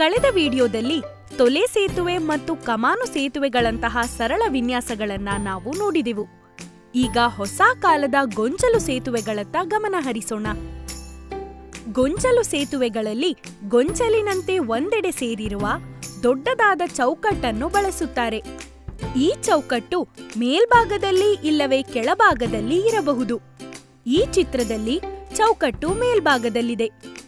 ಕಳೆದ ವಿಡಿಯೋದಲ್ಲಿ ತೊಲೆ ಸೇತುವೆ ಮತ್ತು ಕಮಾನು ಸೇತುವೆಗಳಂತಹ ಸರಳ ವಿನ್ಯಾಸಗಳನ್ನ ನಾವು ನೋಡಿದೆವು ಈಗ ಹೊಸ ಕಾಲದ ಗೊಂಚಲು ಸೇತುವೆಗಳತ್ತ ಗಮನ ಹರಿಸೋಣ ಗೊಂಚಲು ಸೇತುವೆಗಳಲ್ಲಿ ಗೊಂಚಲಿನಂತೆ ಒಂದೆಡೆ ಸೇರಿರುವ ದೊಡ್ಡದಾದ ಚೌಕಟ್ಟನ್ನು ಬಳಸುತ್ತಾರೆ ಈ ಚೌಕಟ್ಟು ಮೇಲ್ಭಾಗದಲ್ಲಿ ಇಲ್ಲವೇ ಕೆಳಭಾಗದಲ್ಲಿ ಇರಬಹುದು ಈ ಚಿತ್ರದಲ್ಲಿ ಚೌಕಟ್ಟು ಮೇಲ್ಭಾಗದಲ್ಲಿದೆ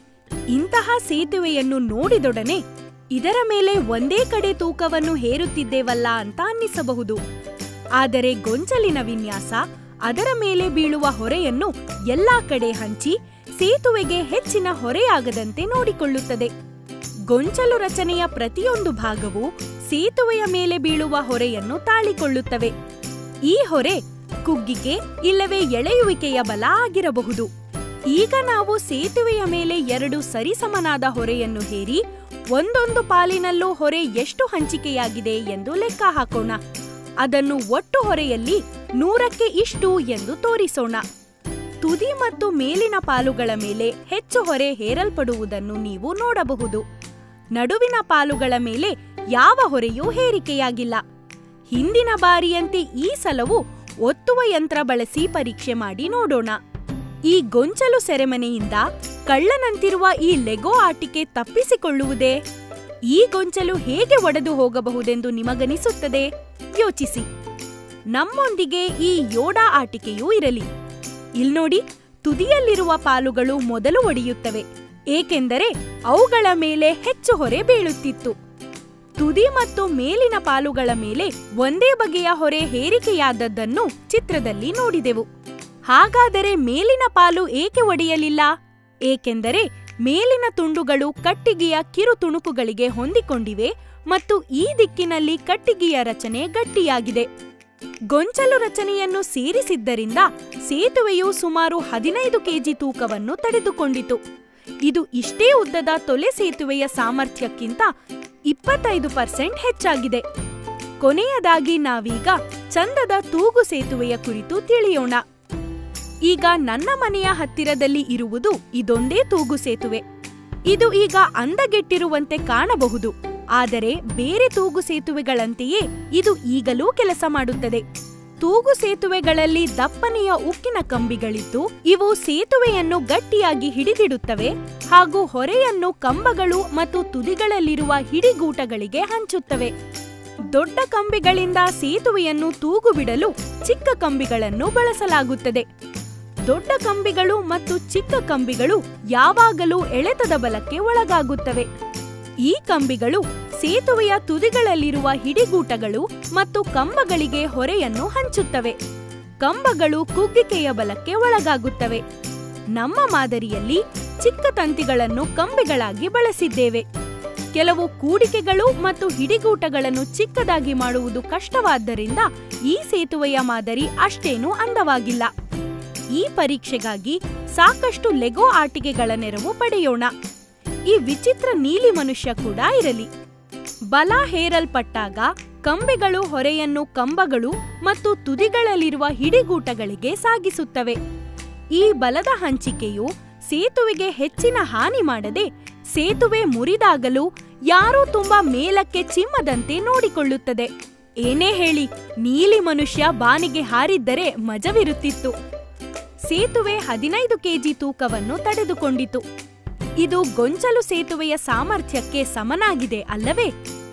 ಇಂತಹ ಸೇತುವೆಯನ್ನು ನೋಡಿದೊಡನೆ ಇದರ ಮೇಲೆ ಒಂದೇ ಕಡೆ ತೂಕವನ್ನು ಹೇರುತ್ತಿದ್ದೇವಲ್ಲ ಅಂತ ಅನ್ನಿಸಬಹುದು ಆದರೆ ಗೊಂಚಲಿನ ವಿನ್ಯಾಸ ಅದರ ಮೇಲೆ ಬೀಳುವ ಹೊರೆಯನ್ನು ಎಲ್ಲಾ ಕಡೆ ಹಂಚಿ ಸೇತುವೆಗೆ ಹೆಚ್ಚಿನ ಹೊರೆಯಾಗದಂತೆ ನೋಡಿಕೊಳ್ಳುತ್ತದೆ ಗೊಂಚಲು ರಚನೆಯ ಪ್ರತಿಯೊಂದು ಭಾಗವು ಸೇತುವೆಯ ಮೇಲೆ ಬೀಳುವ ಹೊರೆಯನ್ನು ತಾಳಿಕೊಳ್ಳುತ್ತವೆ ಈ ಹೊರೆ ಕುಗ್ಗಿಕೆ ಇಲ್ಲವೇ ಎಳೆಯುವಿಕೆಯ ಬಲ ಆಗಿರಬಹುದು ಈಗ ನಾವು ಸೇತುವೆಯ ಮೇಲೆ ಎರಡು ಸರಿಸಮನಾದ ಹೊರೆಯನ್ನು ಹೇರಿ ಒಂದೊಂದು ಪಾಲಿನಲ್ಲೂ ಹೊರೆ ಎಷ್ಟು ಹಂಚಿಕೆಯಾಗಿದೆ ಎಂದು ಲೆಕ್ಕ ಹಾಕೋಣ ಅದನ್ನು ಒಟ್ಟು ಹೊರೆಯಲ್ಲಿ ನೂರಕ್ಕೆ ಇಷ್ಟು ಎಂದು ತೋರಿಸೋಣ ತುದಿ ಮತ್ತು ಮೇಲಿನ ಪಾಲುಗಳ ಮೇಲೆ ಹೆಚ್ಚು ಹೊರೆ ಹೇರಲ್ಪಡುವುದನ್ನು ನೀವು ನೋಡಬಹುದು ನಡುವಿನ ಪಾಲುಗಳ ಮೇಲೆ ಯಾವ ಹೊರೆಯೂ ಹೇರಿಕೆಯಾಗಿಲ್ಲ ಹಿಂದಿನ ಬಾರಿಯಂತೆ ಈ ಸಲವು ಒತ್ತುವ ಯಂತ್ರ ಬಳಸಿ ಪರೀಕ್ಷೆ ಮಾಡಿ ನೋಡೋಣ ಈ ಗೊಂಚಲು ಸೆರೆಮನೆಯಿಂದ ಕಳ್ಳನಂತಿರುವ ಈ ಲೆಗೋ ಆಟಿಕೆ ತಪ್ಪಿಸಿಕೊಳ್ಳುವುದೇ ಈ ಗೊಂಚಲು ಹೇಗೆ ಒಡೆದು ಹೋಗಬಹುದೆಂದು ನಿಮಗನಿಸುತ್ತದೆ ಯೋಚಿಸಿ ನಮ್ಮೊಂದಿಗೆ ಈ ಯೋಡಾ ಆಟಿಕೆಯೂ ಇರಲಿ ಇಲ್ನೋಡಿ ತುದಿಯಲ್ಲಿರುವ ಪಾಲುಗಳು ಮೊದಲು ಒಡೆಯುತ್ತವೆ ಏಕೆಂದರೆ ಅವುಗಳ ಮೇಲೆ ಹೆಚ್ಚು ಹೊರೆ ಬೀಳುತ್ತಿತ್ತು ತುದಿ ಮತ್ತು ಮೇಲಿನ ಪಾಲುಗಳ ಮೇಲೆ ಒಂದೇ ಬಗೆಯ ಹೊರೆ ಹೇರಿಕೆಯಾದದ್ದನ್ನು ಚಿತ್ರದಲ್ಲಿ ನೋಡಿದೆವು ಹಾಗಾದರೆ ಮೇಲಿನ ಪಾಲು ಏಕೆ ಒಡೆಯಲಿಲ್ಲ ಏಕೆಂದರೆ ಮೇಲಿನ ತುಂಡುಗಳು ಕಟ್ಟಿಗೆಯ ಕಿರು ತುಣುಕುಗಳಿಗೆ ಹೊಂದಿಕೊಂಡಿವೆ ಮತ್ತು ಈ ದಿಕ್ಕಿನಲ್ಲಿ ಕಟ್ಟಿಗೆಯ ರಚನೆ ಗಟ್ಟಿಯಾಗಿದೆ ಗೊಂಚಲು ರಚನೆಯನ್ನು ಸೇರಿಸಿದ್ದರಿಂದ ಸೇತುವೆಯು ಸುಮಾರು ಹದಿನೈದು ಕೆಜಿ ತೂಕವನ್ನು ತಡೆದುಕೊಂಡಿತು ಇದು ಇಷ್ಟೇ ಉದ್ದದ ತೊಲೆ ಸೇತುವೆಯ ಸಾಮರ್ಥ್ಯಕ್ಕಿಂತ ಇಪ್ಪತ್ತೈದು ಪರ್ಸೆಂಟ್ ಹೆಚ್ಚಾಗಿದೆ ಕೊನೆಯದಾಗಿ ನಾವೀಗ ಚಂದದ ತೂಗು ಸೇತುವೆಯ ಕುರಿತು ತಿಳಿಯೋಣ ಈಗ ನನ್ನ ಮನೆಯ ಹತ್ತಿರದಲ್ಲಿ ಇರುವುದು ಇದೊಂದೇ ತೂಗು ಸೇತುವೆ ಇದು ಈಗ ಅಂದಗೆಟ್ಟಿರುವಂತೆ ಕಾಣಬಹುದು ಆದರೆ ಬೇರೆ ತೂಗು ಸೇತುವೆಗಳಂತೆಯೇ ಇದು ಈಗಲೂ ಕೆಲಸ ಮಾಡುತ್ತದೆ ತೂಗು ಸೇತುವೆಗಳಲ್ಲಿ ದಪ್ಪನೆಯ ಉಕ್ಕಿನ ಕಂಬಿಗಳಿದ್ದು ಇವು ಸೇತುವೆಯನ್ನು ಗಟ್ಟಿಯಾಗಿ ಹಿಡಿದಿಡುತ್ತವೆ ಹಾಗೂ ಹೊರೆಯನ್ನು ಕಂಬಗಳು ಮತ್ತು ತುದಿಗಳಲ್ಲಿರುವ ಹಿಡಿಗೂಟಗಳಿಗೆ ಹಂಚುತ್ತವೆ ದೊಡ್ಡ ಕಂಬಿಗಳಿಂದ ಸೇತುವೆಯನ್ನು ತೂಗು ಬಿಡಲು ಚಿಕ್ಕ ಕಂಬಿಗಳನ್ನು ಬಳಸಲಾಗುತ್ತದೆ ದೊಡ್ಡ ಕಂಬಿಗಳು ಮತ್ತು ಚಿಕ್ಕ ಕಂಬಿಗಳು ಯಾವಾಗಲೂ ಎಳೆತದ ಬಲಕ್ಕೆ ಒಳಗಾಗುತ್ತವೆ ಈ ಕಂಬಿಗಳು ಸೇತುವೆಯ ತುದಿಗಳಲ್ಲಿರುವ ಹಿಡಿಗೂಟಗಳು ಮತ್ತು ಕಂಬಗಳಿಗೆ ಹೊರೆಯನ್ನು ಹಂಚುತ್ತವೆ ಕಂಬಗಳು ಕುಗ್ಗಿಕೆಯ ಬಲಕ್ಕೆ ಒಳಗಾಗುತ್ತವೆ ನಮ್ಮ ಮಾದರಿಯಲ್ಲಿ ಚಿಕ್ಕ ತಂತಿಗಳನ್ನು ಕಂಬಿಗಳಾಗಿ ಬಳಸಿದ್ದೇವೆ ಕೆಲವು ಕೂಡಿಕೆಗಳು ಮತ್ತು ಹಿಡಿಗೂಟಗಳನ್ನು ಚಿಕ್ಕದಾಗಿ ಮಾಡುವುದು ಕಷ್ಟವಾದ್ದರಿಂದ ಈ ಸೇತುವೆಯ ಮಾದರಿ ಅಷ್ಟೇನೂ ಅಂದವಾಗಿಲ್ಲ ಈ ಪರೀಕ್ಷೆಗಾಗಿ ಸಾಕಷ್ಟು ಲೆಗೋ ಆಟಿಕೆಗಳ ನೆರವು ಪಡೆಯೋಣ ಈ ವಿಚಿತ್ರ ನೀಲಿ ಮನುಷ್ಯ ಕೂಡ ಇರಲಿ ಬಲ ಹೇರಲ್ಪಟ್ಟಾಗ ಕಂಬಿಗಳು ಹೊರೆಯನ್ನು ಕಂಬಗಳು ಮತ್ತು ತುದಿಗಳಲ್ಲಿರುವ ಹಿಡಿಗೂಟಗಳಿಗೆ ಸಾಗಿಸುತ್ತವೆ ಈ ಬಲದ ಹಂಚಿಕೆಯು ಸೇತುವೆಗೆ ಹೆಚ್ಚಿನ ಹಾನಿ ಮಾಡದೆ ಸೇತುವೆ ಮುರಿದಾಗಲೂ ಯಾರೂ ತುಂಬಾ ಮೇಲಕ್ಕೆ ಚಿಮ್ಮದಂತೆ ನೋಡಿಕೊಳ್ಳುತ್ತದೆ ಏನೇ ಹೇಳಿ ನೀಲಿ ಮನುಷ್ಯ ಬಾನಿಗೆ ಹಾರಿದ್ದರೆ ಮಜವಿರುತ್ತಿತ್ತು ಸೇತುವೆ ಹದಿನೈದು ಕೆಜಿ ತೂಕವನ್ನು ತಡೆದುಕೊಂಡಿತು ಇದು ಗೊಂಚಲು ಸೇತುವೆಯ ಸಾಮರ್ಥ್ಯಕ್ಕೆ ಸಮನಾಗಿದೆ ಅಲ್ಲವೇ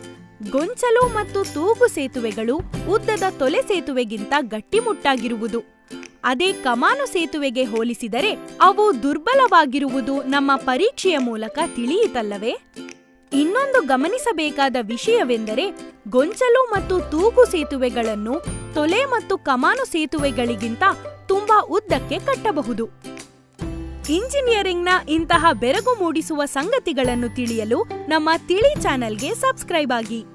ಗೊಂಚಲು ಮತ್ತು ತೂಗು ಸೇತುವೆಗಳು ಉದ್ದದ ತೊಲೆ ಸೇತುವೆಗಿಂತ ಗಟ್ಟಿಮುಟ್ಟಾಗಿರುವುದು ಅದೇ ಕಮಾನು ಸೇತುವೆಗೆ ಹೋಲಿಸಿದರೆ ಅವು ದುರ್ಬಲವಾಗಿರುವುದು ನಮ್ಮ ಪರೀಕ್ಷೆಯ ಮೂಲಕ ತಿಳಿಯಿತಲ್ಲವೇ ಇನ್ನೊಂದು ಗಮನಿಸಬೇಕಾದ ವಿಷಯವೆಂದರೆ ಗೊಂಚಲು ಮತ್ತು ತೂಗು ಸೇತುವೆಗಳನ್ನು ತೊಲೆ ಮತ್ತು ಕಮಾನು ಸೇತುವೆಗಳಿಗಿಂತ ತುಂಬಾ ಉದ್ದಕ್ಕೆ ಕಟ್ಟಬಹುದು ಇಂಜಿನಿಯರಿಂಗ್ನ ಇಂತಹ ಬೆರಗು ಮೂಡಿಸುವ ಸಂಗತಿಗಳನ್ನು ತಿಳಿಯಲು ನಮ್ಮ ತಿಳಿ ಚಾನೆಲ್ಗೆ ಸಬ್ಸ್ಕ್ರೈಬ್ ಆಗಿ